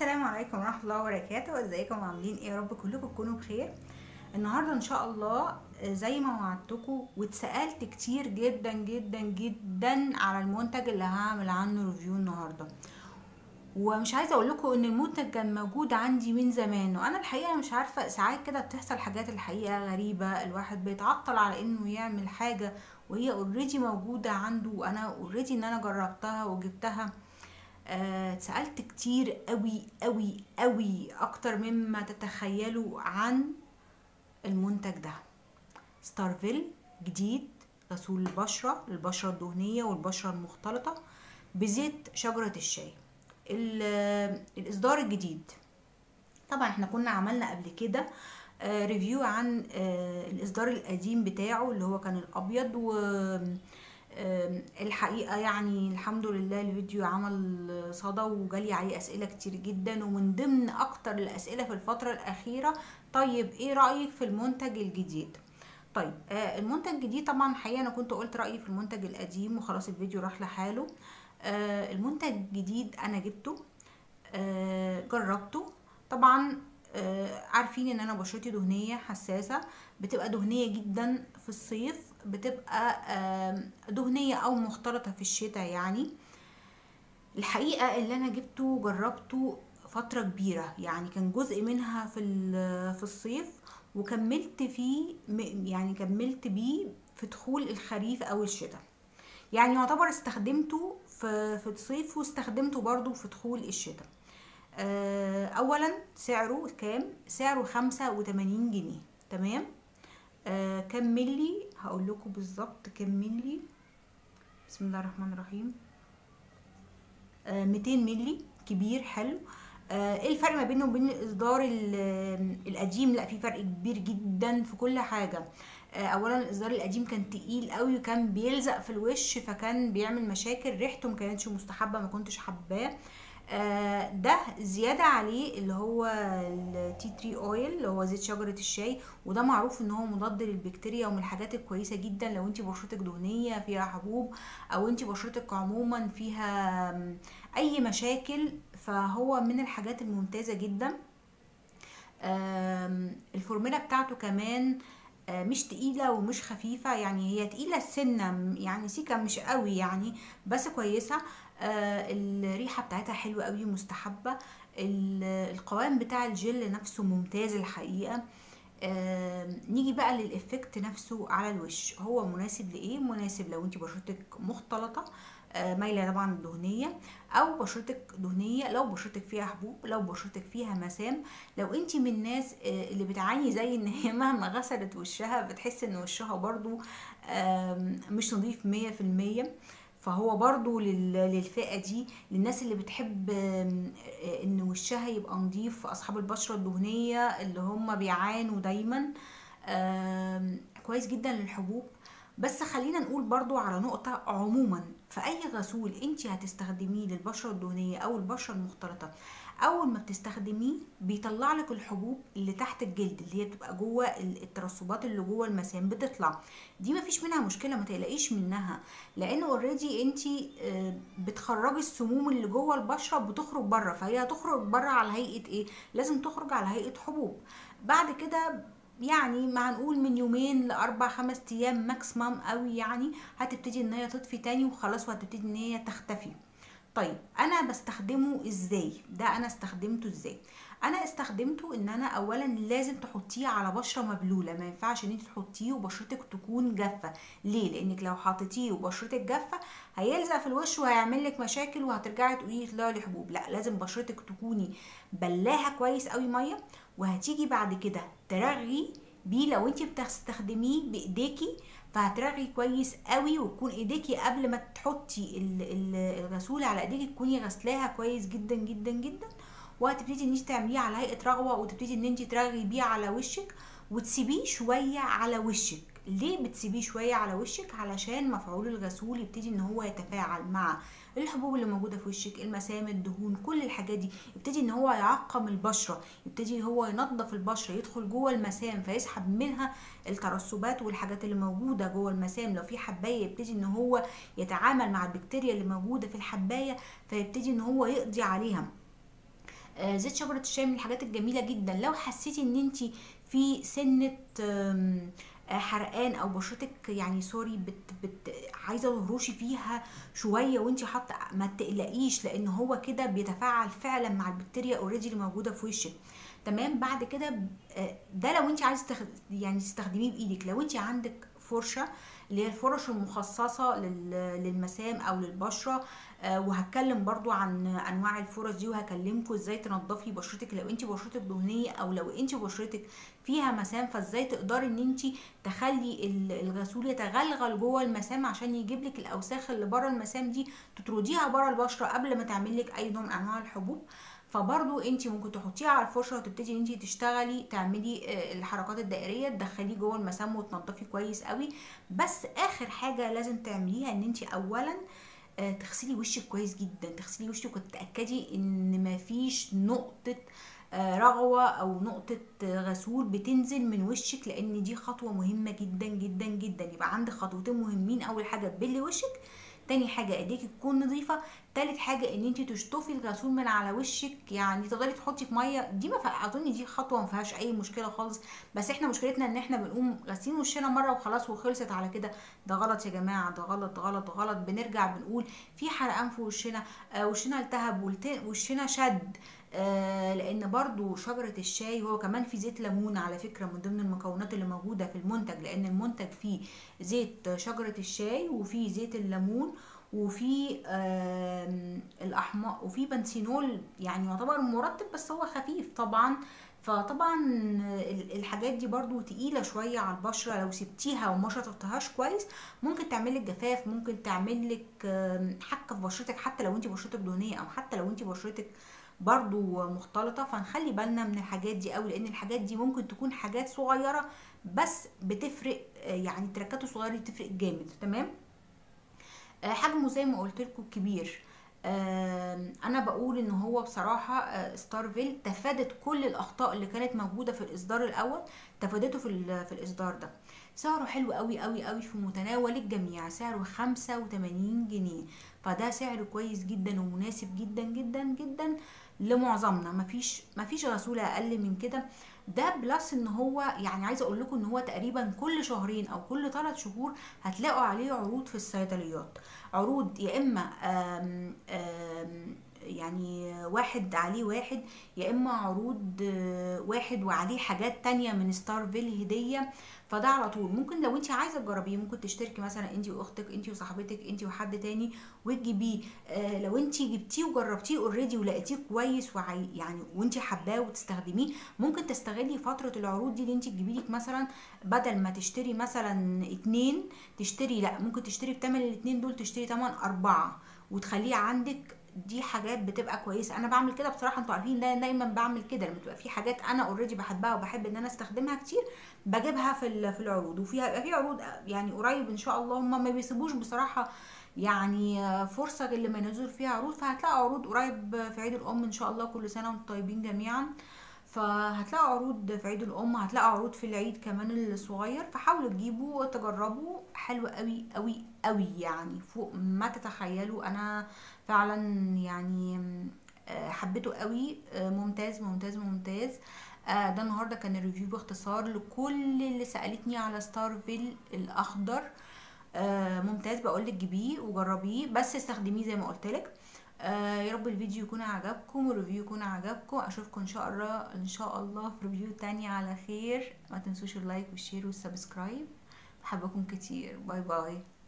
السلام عليكم ورحمة الله وبركاته ازيكم عاملين ايه يا رب كلكم تكونوا بخير النهاردة ان شاء الله آه، زي ما وعدتكم واتسألت كتير جدا جدا جدا على المنتج اللي هعمل عنه ريفيو النهاردة ومش عايزه اقول لكم ان المنتج كان موجود عندي من زمان وانا الحقيقه مش عارفه ساعات كده بتحصل حاجات الحقيقه غريبه الواحد بيتعطل على انه يعمل حاجه وهي اوريدي موجوده عنده وانا اوريدي ان انا جربتها وجبتها آه، اتسالت كتير قوي قوي قوي اكتر مما تتخيلوا عن المنتج ده ستارفيل جديد غسول البشرة للبشرة الدهنية والبشرة المختلطة بزيت شجرة الشاي ال- الإصدار الجديد طبعا احنا كنا عملنا قبل كده آه، ريفيو عن آه، الإصدار القديم بتاعه اللي هو كان الأبيض و آم، الحقيقة يعني الحمد لله الفيديو عمل صدى وجالي عليه أسئلة كتير جدا ومن ضمن أكتر الأسئلة في الفترة الأخيرة طيب إيه رأيك في المنتج الجديد؟ طيب آه المنتج الجديد طبعا الحقيقة أنا كنت قلت رأيي في المنتج القديم وخلاص الفيديو راح لحاله آه المنتج الجديد أنا جبته آه جربته طبعا آه عارفين ان انا بشرتي دهنيه حساسه بتبقى دهنيه جدا في الصيف بتبقى آه دهنيه او مختلطه في الشتاء يعني الحقيقه اللي انا جبته جربته فتره كبيره يعني كان جزء منها في ال- في الصيف وكملت فيه م- يعني كملت بيه في دخول الخريف او الشتاء يعني يعتبر استخدمته في في الصيف واستخدمته برضو في دخول الشتاء آه، اولا سعره كام سعره خمسة وتمانين جنيه تمام آه كام ملي هقول لكم بالظبط كام ملي بسم الله الرحمن الرحيم آه 200 ملي كبير حلو آه ايه الفرق ما بينه وبين الاصدار ال- القديم لا في فرق كبير جدا في كل حاجه آه اولا الاصدار القديم كان تقيل قوي وكان بيلزق في الوش فكان بيعمل مشاكل ريحته ما كانتش مستحبه ما كنتش حباه آه، ده زيادة عليه اللي هو التي تري اويل اللي هو زيت شجرة الشاي وده معروف ان هو مضاد للبكتيريا ومن الحاجات الكويسة جدا لو انت بشرتك دهنية فيها حبوب او انت بشرتك عموما فيها آم، اي مشاكل فهو من الحاجات الممتازة جدا آم، الفورمولا بتاعته كمان آه، مش تقيلة ومش خفيفة يعني هي تقيلة السنة يعني سيكة مش قوي يعني بس كويسة آه، الريحة بتاعتها حلوة قوي مستحبة ال- القوام بتاع الجل نفسه ممتاز الحقيقة آه، نيجي بقى للإفكت نفسه على الوش هو مناسب لإيه؟ مناسب لو انت بشرتك مختلطة آه، مايلة طبعا دهنية أو بشرتك دهنية لو بشرتك فيها حبوب لو بشرتك فيها مسام لو انت من الناس آه، اللي بتعاني زي ان هي مهما غسلت وشها بتحس ان وشها برضو آم، مش نظيف مية في المية فهو برضو لل- للفئة دي للناس اللي بتحب آم، آه، ان وشها يبقى نظيف اصحاب البشرة الدهنية اللي هم بيعانوا دايما آم، كويس جدا للحبوب بس خلينا نقول برضو على نقطة عموما في اي غسول انت هتستخدميه للبشرة الدهنية او البشرة المختلطة اول ما بتستخدميه بيطلع لك الحبوب اللي تحت الجلد اللي هي بتبقى جوه ال- الترسبات اللي جوه المسام بتطلع دي مفيش منها مشكله ما تقلقيش منها لان اوريدي انت بتخرجي السموم اللي جوه البشره بتخرج بره فهي هتخرج بره على هيئه ايه لازم تخرج على هيئه حبوب بعد كده يعني ما هنقول من يومين لاربع خمس ايام ماكسيمم قوي يعني هتبتدي ان هي تطفي تاني وخلاص وهتبتدي ان هي تختفي طيب انا بستخدمه ازاي ده انا استخدمته ازاي انا استخدمته ان انا اولا لازم تحطيه على بشره مبلوله ما ينفعش ان انت تحطيه وبشرتك تكون جافه ليه لانك لو حطيتيه وبشرتك جافه هيلزق في الوش وهيعمل لك مشاكل وهترجعي تقولي يطلع لي حبوب لا لازم بشرتك تكوني بلاها كويس قوي ميه وهتيجي بعد كده ترغي بيه لو انت بتستخدميه بايديكي فهترغي كويس قوي وتكون ايديكي قبل ما تحطي ال- ال- الغسول على ايديكي تكوني غسلاها كويس جدا جدا جدا وهتبتدي ان انت تعمليه على هيئه رغوه وتبتدي ان انت ترغي بيه على وشك وتسيبيه شويه على وشك ليه بتسيبيه شويه على وشك علشان مفعول الغسول يبتدي ان هو يتفاعل مع الحبوب اللي موجوده في وشك المسام الدهون كل الحاجات دي يبتدي ان هو يعقم البشره يبتدي هو ينظف البشره يدخل جوه المسام فيسحب منها الترسبات والحاجات اللي موجوده جوه المسام لو في حبايه يبتدي ان هو يتعامل مع البكتيريا اللي موجوده في الحبايه فيبتدي ان هو يقضي عليها آه، زيت شجره الشاي من الحاجات الجميله جدا لو حسيتي ان انت في سنه آم، آه، حرقان او بشرتك يعني سوري بت بت عايزه تهرشي فيها شويه وانت حاطه ما تقلقيش لان هو كده بيتفاعل فعلا مع البكتيريا اوريدي اللي موجوده في وشك تمام بعد كده آه، ده لو انت عايزه تخ... يعني تستخدميه بايدك لو انت عندك فرشه اللي هي الفرش المخصصه لل... للمسام او للبشره آه، وهتكلم برضو عن انواع الفرش دي وهكلمكم ازاي تنضفي بشرتك لو انت بشرتك دهنيه او لو انت بشرتك فيها مسام فازاي تقدري ان انت تخلي ال- الغسول يتغلغل جوه المسام عشان يجيب لك الاوساخ اللي بره المسام دي تطرديها بره البشره قبل ما تعمل لك اي نوع من انواع الحبوب فبرضو انت ممكن تحطيها على الفرشه وتبتدي ان انت تشتغلي تعملي آه، الحركات الدائريه تدخليه جوه المسام وتنضفي كويس قوي بس اخر حاجه لازم تعمليها ان انت اولا آه، تغسلي وشك كويس جدا تغسلي وشك وتتاكدي ان مفيش نقطه آه، رغوه او نقطه آه، غسول بتنزل من وشك لان دي خطوه مهمه جدا جدا جدا يبقى عندك خطوتين مهمين اول حاجه تبلي وشك تاني حاجه ايديك تكون نظيفه تالت حاجه ان انت تشطفي الغسول من على وشك يعني تقدري تحطي في ميه دي ما فيها- اظن دي خطوه ما فيهاش اي مشكله خالص بس احنا مشكلتنا ان احنا بنقوم غاسلين وشنا مره وخلاص وخلصت على كده ده غلط يا جماعه ده غلط غلط غلط بنرجع بنقول في حرقان في وشنا آه وشنا التهب والت- وشنا شد آه لان برضو شجرة الشاي هو كمان في زيت ليمون على فكرة من ضمن المكونات اللي موجودة في المنتج لان المنتج فيه زيت شجرة الشاي وفيه زيت الليمون وفي آم، الاحمر وفي بنسينول يعني يعتبر مرطب بس هو خفيف طبعا فطبعا ال- الحاجات دي برضو تقيلة شوية على البشرة لو سبتيها وما شطفتهاش كويس ممكن تعملك جفاف ممكن تعملك آم، حكة في بشرتك حتى لو انت بشرتك دهنية او حتى لو انت بشرتك برضو مختلطة فنخلي بالنا من الحاجات دي قوي لان الحاجات دي ممكن تكون حاجات صغيرة بس بتفرق آه، يعني التركات الصغيرة دي بتفرق جامد تمام آه، حجمه زي ما قلت لكم كبير آم، انا بقول ان هو بصراحه آه، ستارفيل تفادت كل الاخطاء اللي كانت موجوده في الاصدار الاول تفادته في ال- في الاصدار ده سعره حلو قوي قوي قوي في متناول الجميع سعره 85 جنيه فده سعر كويس جدا ومناسب جدا جدا جدا لمعظمنا مفيش مفيش غسوله اقل من كده ده بلس ان هو يعني عايزه اقول لكم ان هو تقريبا كل شهرين او كل ثلاث شهور هتلاقوا عليه عروض في الصيدليات عروض يا اما آم آم يعني واحد عليه واحد يا اما عروض آه، واحد وعليه حاجات تانية من ستارفيل هدية فده على طول ممكن لو انت عايزه تجربيه ممكن تشتركي مثلا انت واختك انت وصاحبتك انت وحد تاني وتجيبيه آه لو انت جبتيه وجربتيه اوريدي ولقيتيه كويس وعي يعني وانت حباه وتستخدميه ممكن تستغلي فتره العروض دي اللي انت تجيبي لك مثلا بدل ما تشتري مثلا اتنين تشتري لا ممكن تشتري بتمن الاتنين دول تشتري تمن اربعة وتخليه عندك دي حاجات بتبقى كويسه انا بعمل كده بصراحه انتوا عارفين ده دايما بعمل كده لما تبقى في حاجات انا اوريدي بحبها وبحب ان انا استخدمها كتير بجيبها في ال- في العروض وفيها يبقى في عروض يعني قريب ان شاء الله هم ما بيسيبوش بصراحه يعني فرصه اللي ما ينزل فيها عروض فهتلاقوا عروض قريب في عيد الام ان شاء الله كل سنه وانتم طيبين جميعا فهتلاقوا عروض في عيد الام هتلاقوا عروض في العيد كمان الصغير فحاولوا تجيبوا وتجربوا حلو قوي قوي قوي يعني فوق ما تتخيلوا انا فعلا يعني آه، حبيته قوي آه، ممتاز ممتاز ممتاز آه، ده النهارده كان الريفيو باختصار لكل اللي سالتني على ستارفيل الاخضر آه، ممتاز بقولك جيبيه وجربيه بس استخدميه زي ما قلت لك آه يا رب الفيديو يكون عجبكم والريفيو يكون عجبكم اشوفكم ان شاء الله ان شاء الله في ريفيو تاني على خير ما تنسوش اللايك والشير والسبسكرايب بحبكم كتير باي باي